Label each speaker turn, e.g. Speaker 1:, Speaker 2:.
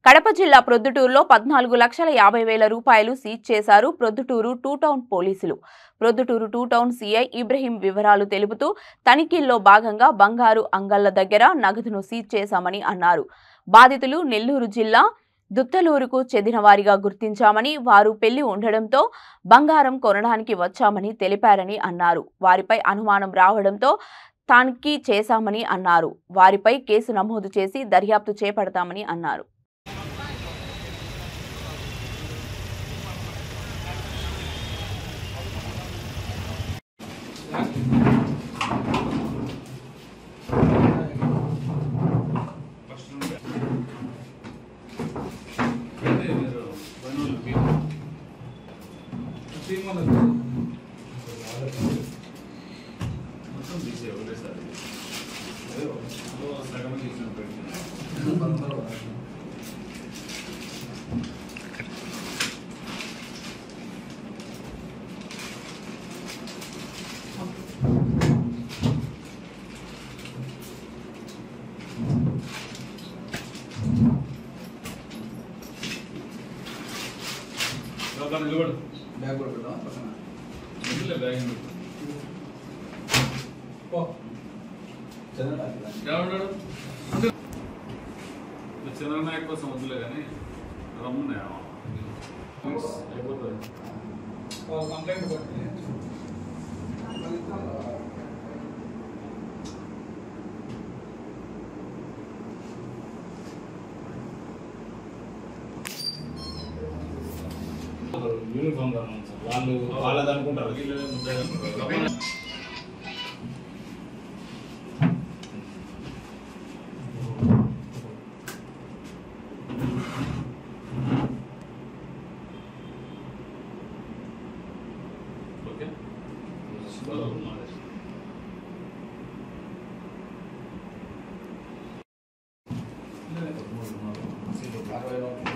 Speaker 1: కడప జిల్లా ప్రొద్దుటూరులో పద్నాలుగు లక్షల యాభై వేల రూపాయలు సీజ్ చేశారు ప్రొద్దుటూరు టూ టౌన్ పోలీసులు Proddatur two town CI Ibrahim వివరాలు తెలుపుతూ తనిఖీల్లో భాగంగా బంగారు అంగళ్ల దగ్గర నగదును సీజ్ చేశామని అన్నారు బాధితులు నెల్లూరు జిల్లా దుత్తలూరుకు చెందిన వారిగా గుర్తించామని వారు పెళ్లి ఉండడంతో బంగారం కొనడానికి వచ్చామని తెలిపారని అన్నారు వారిపై అనుమానం రావడంతో తనిఖీ చేశామని అన్నారు వారిపై కేసు నమోదు చేసి దర్యాప్తు చేపడతామని అన్నారు
Speaker 2: బ్యాగ్ కూడా పెట్టావా పక్కన చదవడానికి
Speaker 3: చంద్రనాయక్ కోసం వద్దులే కానీ రమ్మున్నాయి అయిపోతుంది
Speaker 2: వాళ్ళు కంప్లైంట్ కొట్టి
Speaker 4: యూనిఫామ్ గా ఉంది సార్ వాళ్ళు వాళ్ళది అనుకుంటారు
Speaker 3: ఓకే
Speaker 2: అరవై నోట్లు